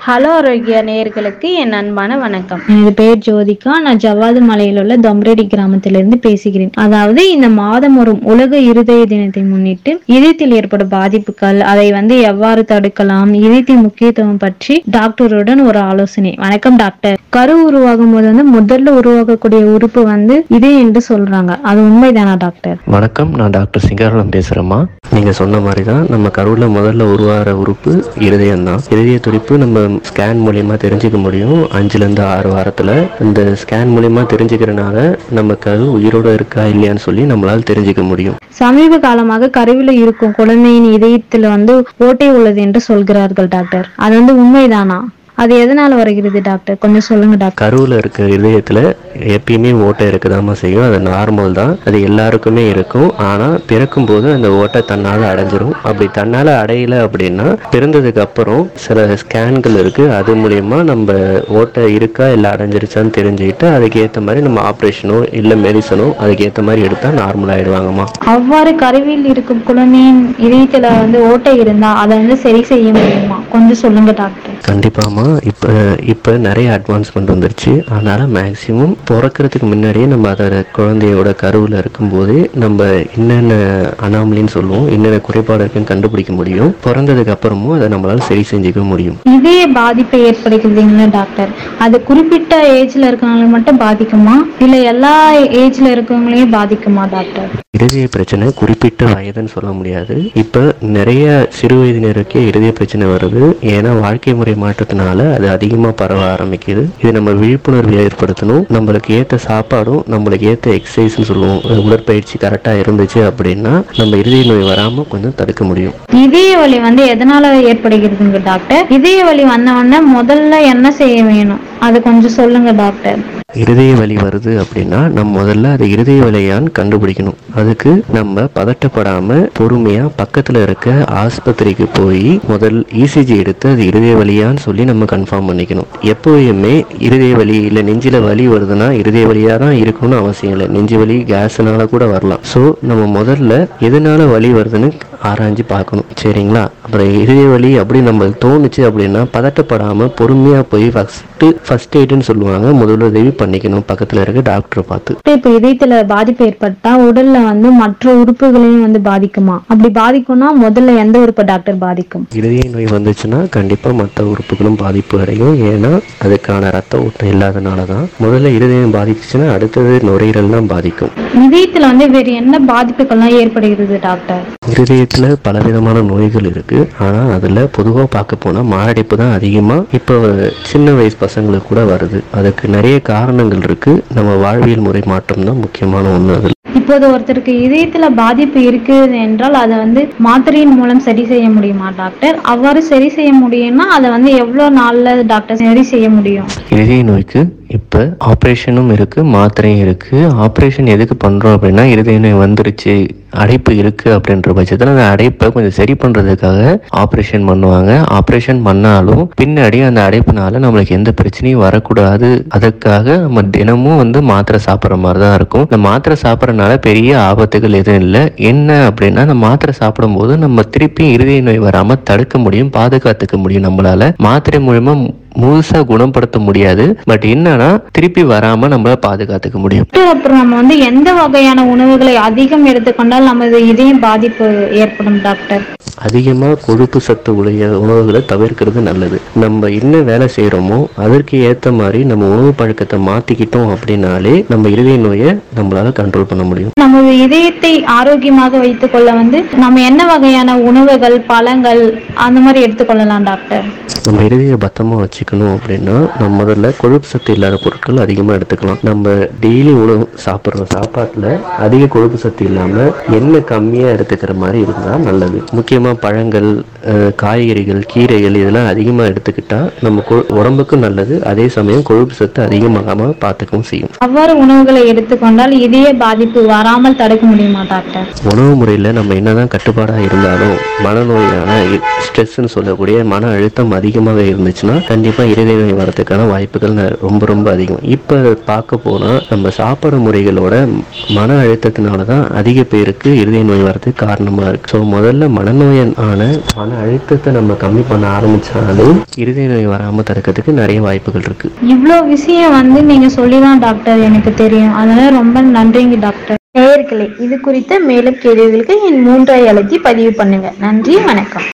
hello Arokya நேயர்களுக்கு என் அன்பான வணக்கம் எனது பெயர் ஜோதிகா நான் ஜவ்வாது மலையில் உள்ள தொம்ரேடி கிராமத்திலிருந்து பேசுகிறேன் அதாவது இந்த மாதம் வரும் உலக இருதய தினத்தை முன்னிட்டு இதயத்தில் ஏற்படும் பாதிப்புகள் அதை வந்து எவ்வாறு தடுக்கலாம் இதயத்தின் முக்கியத்துவம் பற்றி டாக்டருடன் ஒரு ஆலோசனை வணக்கம் டாக்டர் கரு உருவாகும் போது வந்து முதல்ல உருவாகக்கூடிய உறுப்பு வந்து இதயம் என்று சொல்றாங்க அது உண்மைதானா டாக்டர் வணக்கம் நான் டாக்டர் சிங்காரலம் பேசுகிறேம்மா நீங்கள் சொன்ன மாதிரி தான் நம்ம கருவில் முதல்ல உருவாகிற உறுப்பு இருதயம் தான் இருதய துடிப்பு நம்ம ஸ்கேன் மூலியமா தெரிஞ்சுக்க முடியும் அஞ்சுலேருந்து ஆறு வாரத்தில் இந்த ஸ்கேன் மூலியமா தெரிஞ்சுக்கிறனால நம்ம கரு உயிரோட இருக்கா இல்லையான்னு சொல்லி நம்மளால் தெரிஞ்சுக்க முடியும் சமீப காலமாக கருவில் இருக்கும் குழந்தையின் இதயத்தில் வந்து ஓட்டை உள்ளது என்று சொல்கிறார்கள் டாக்டர் அது வந்து உண்மைதானா அது எதனால வருகிறது டாக்டர் கொஞ்சம் சொல்லுங்க டாக்டர் கருவில் இருக்க இதயத்தில் எப்பயுமே ஓட்டை இருக்கதாம்மா செய்யும் அது நார்மல் தான் அது எல்லாருக்குமே இருக்கும் ஆனால் பிறக்கும்போது அந்த ஓட்டை தன்னால் அடைஞ்சிரும் அப்படி தன்னால் அடையல அப்படின்னா பிறந்ததுக்கு அப்புறம் சில ஸ்கேன்கள் இருக்குது அது மூலயமா நம்ம ஓட்டை இருக்கா இல்லை அடைஞ்சிருச்சான்னு தெரிஞ்சுக்கிட்டு அதுக்கு ஏற்ற மாதிரி நம்ம ஆப்ரேஷனோ இல்லை மெடிசனோ அதுக்கு ஏற்ற மாதிரி எடுத்தால் நார்மல் ஆகிடுவாங்கம்மா அவ்வாறு கருவில் இருக்கும் குழந்தையின் இதயத்துல வந்து ஓட்டை இருந்தா அதை வந்து சரி செய்ய முடியுமா கொஞ்சம் சொல்லுங்க டாக்டர் கண்டிப்பாம்மா இப்போ இப்போ நிறைய அட்வான்ஸ்மெண்ட் வந்துருச்சு அதனால் மேக்ஸிமம் பிறக்கிறதுக்கு முன்னாடியே நம்ம அதை குழந்தையோட கருவில் இருக்கும்போதே நம்ம என்னென்ன அனாமலின்னு சொல்லுவோம் என்னென்ன குறைபாடு இருக்குன்னு கண்டுபிடிக்க முடியும் பிறந்ததுக்கு அப்புறமும் அதை நம்மளால சரி செஞ்சுக்க முடியும் இதய பாதிப்பு ஏற்படுகிறதுங்களா டாக்டர் அது குறிப்பிட்ட ஏஜ்ல இருக்கவங்களுக்கு மட்டும் பாதிக்குமா இல்ல எல்லா ஏஜ்ல இருக்கவங்களையும் பாதிக்குமா டாக்டர் இருதய பிரச்சனை குறிப்பிட்ட வயதுன்னு சொல்ல முடியாது இப்போ நிறைய சிறு வயதினருக்கே இருதய பிரச்சனை வருது ஏன்னா வாழ்க்கை முறை மாற்றத்தினால அது அதிகமாக பரவ ஆரம்பிக்குது இது நம்ம விழிப்புணர்வு ஏற்படுத்தணும் நம்மளுக்கு ஏற்ற சாப்பாடும் நம்மளுக்கு ஏற்ற எக்ஸசைஸ்னு சொல்லுவோம் உடற்பயிற்சி கரெக்டாக இருந்துச்சு அப்படின்னா நம்ம இருதய நோய் வராமல் கொஞ்சம் தடுக்க முடியும் இதய வலி வந்து எதனால ஏற்படுகிறதுங்க டாக்டர் இதய வலி வந்த உடனே முதல்ல என்ன செய்ய வேணும் அது கொஞ்சம் சொல்லுங்க டாக்டர் இருதய வலி வருது அப்படின்னா நம்ம முதல்ல அது இருதய வலியான்னு கண்டுபிடிக்கணும் அதுக்கு நம்ம பதட்டப்படாம பொறுமையா பக்கத்துல இருக்க ஆஸ்பத்திரிக்கு போய் முதல் இசிஜி எடுத்து அது இருதய வலியான்னு சொல்லி நம்ம கன்ஃபார்ம் பண்ணிக்கணும் எப்போயுமே இருதய வலி இல்ல நெஞ்சில வலி வருதுன்னா இருதய வலியா தான் இருக்கணும்னு அவசியம் இல்லை நெஞ்சு வலி கேஸ்னால கூட வரலாம் ஸோ நம்ம முதல்ல எதனால வலி வருதுன்னு ஆராய்ஞ்சு பார்க்கணும் சரிங்களா அப்புறம் இதய வலி அப்படி நம்மளுக்கு தோணுச்சு அப்படின்னா பதட்டப்படாம பொறுமையா போய் ஃபர்ஸ்ட் ஃபர்ஸ்ட் எய்டுன்னு சொல்லுவாங்க முதலுதவி பண்ணிக்கணும் பக்கத்துல இருக்க டாக்டரை பார்த்து இப்ப இதயத்துல பாதிப்பு ஏற்பட்டா உடல்ல வந்து மற்ற உறுப்புகளையும் வந்து பாதிக்குமா அப்படி பாதிக்கும்னா முதல்ல எந்த உறுப்பை டாக்டர் பாதிக்கும் இருதய நோய் வந்துச்சுன்னா கண்டிப்பா மற்ற உறுப்புகளும் பாதிப்பு அடையும் ஏன்னா அதுக்கான ரத்த ஓட்டம் இல்லாதனால தான் முதல்ல இருதயம் பாதிச்சுன்னா அடுத்தது நுரையீரல் தான் பாதிக்கும் இதயத்துல வந்து வேறு என்ன பாதிப்புகள்லாம் ஏற்படுகிறது டாக்டர் இருதயத்துல பலவிதமான நோய்கள் இருக்கு ஆனா அதுல பொதுவா பார்க்க போனா மாரடைப்பு தான் அதிகமா இப்போ சின்ன வயசு பசங்களுக்கு கூட வருது அதுக்கு நிறைய காரணங்கள் இருக்கு நம்ம வாழ்வியல் முறை மாற்றம் தான் முக்கியமான ஒண்ணு அதுல இப்போது ஒருத்தருக்கு இதயத்துல பாதிப்பு இருக்குது என்றால் அதை வந்து மாத்திரையின் மூலம் சரி செய்ய முடியுமா டாக்டர் அவ்வாறு சரி செய்ய முடியும்னா அதை வந்து எவ்வளவு நாள்ல டாக்டர் சரி செய்ய முடியும் இருதய நோய்க்கு இப்போ ஆப்ரேஷனும் இருக்கு மாத்திரையும் இருக்கு ஆப்ரேஷன் எதுக்கு பண்றோம் அப்படின்னா இருதய நோய் வந்துருச்சு அடைப்பு இருக்கு அப்படின்ற பட்சத்தில் அந்த அடைப்பை கொஞ்சம் சரி பண்றதுக்காக ஆப்ரேஷன் பண்ணுவாங்க ஆப்ரேஷன் பண்ணாலும் பின்னாடி அந்த அடைப்புனால நம்மளுக்கு எந்த பிரச்சனையும் வரக்கூடாது அதுக்காக நம்ம தினமும் வந்து மாத்திரை சாப்பிட்ற மாதிரி தான் இருக்கும் இந்த மாத்திரை சாப்பிட்றதுனால பெரிய ஆபத்துகள் எதுவும் இல்லை என்ன அப்படின்னா அந்த மாத்திரை சாப்பிடும்போது நம்ம திருப்பி இருதய நோய் வராம தடுக்க முடியும் பாதுகாத்துக்க முடியும் நம்மளால மாத்திரை மூலமா முழுசா குணப்படுத்த முடியாது பட் என்னன்னா திருப்பி வராம நம்ம பாதுகாத்துக்க முடியும் டாக்டர், அப்புறம் நம்ம வந்து எந்த வகையான உணவுகளை அதிகம் எடுத்துக்கொண்டால் நமது இதயம் பாதிப்பு ஏற்படும் டாக்டர் அதிகமாக கொழுப்பு சத்து உடைய உணவுகளை தவிர்க்கிறது நல்லது நம்ம என்ன வேலை செய்கிறோமோ அதற்கு ஏற்ற மாதிரி நம்ம உணவு பழக்கத்தை மாற்றிக்கிட்டோம் அப்படின்னாலே நம்ம இருதய நோயை நம்மளால கண்ட்ரோல் பண்ண முடியும் நமது இதயத்தை ஆரோக்கியமாக வைத்துக் கொள்ள வந்து நம்ம என்ன வகையான உணவுகள் பழங்கள் அந்த மாதிரி எடுத்துக்கொள்ளலாம் டாக்டர் நம்ம இருதய பத்திரமா வச்சுக்கணும் அப்படின்னா நம்ம முதல்ல கொழுப்பு சத்து இல்லாத பொருட்கள் அதிகமாக எடுத்துக்கலாம் நம்ம டெய்லி உணவு சாப்பிட்ற சாப்பாட்டில் அதிக கொழுப்பு சத்து இல்லாமல் எண்ணெய் கம்மியாக எடுத்துக்கிற மாதிரி இருந்தால் நல்லது முக்கியமாக பழங்கள் அஹ், காய்கறிகள் கீரைகள் இதெல்லாம் அதிகமாக எடுத்துக்கிட்டா நம்ம கொ- உடம்புக்கும் நல்லது அதே சமயம் கொழுப்பு சத்து அதிகமாகாமல் பார்த்துக்கவும் செய்யும் அவ்வாறு உணவுகளை எடுத்துக்கொண்டால் இதய பாதிப்பு வராமல் தடுக்க முடியுமா டாக்டர் உணவு முறையில் நம்ம என்னதான் கட்டுப்பாடாக இருந்தாலும் மனநோயான ஸ்ட்ரெஸ்ன்னு சொல்லக்கூடிய மன அழுத்தம் அதிகம் அதிகமாக இருந்துச்சுன்னா கண்டிப்பா இருதய நோய் வரதுக்கான வாய்ப்புகள் ந- ரொம்ப ரொம்ப அதிகம் இப்ப பார்க்க போனா நம்ம சாப்பாடு முறைகளோட மன அழுத்தத்தினால தான் அதிக பேருக்கு இருதய நோய் வரதுக்கு காரணமா இருக்கு ஸோ முதல்ல மனநோயன் ஆன மன அழுத்தத்தை நம்ம கம்மி பண்ண ஆரம்பிச்சாலே இருதய நோய் வராம தடுக்கிறதுக்கு நிறைய வாய்ப்புகள் இருக்கு இவ்வளோ விஷயம் வந்து நீங்க சொல்லிதான் டாக்டர் எனக்கு தெரியும் அதனால ரொம்ப நன்றிங்க டாக்டர் நேயர்களே இது குறித்த மேலும் கேள்விகளுக்கு என் மூன்றை அழுத்தி பதிவு பண்ணுங்க நன்றி வணக்கம்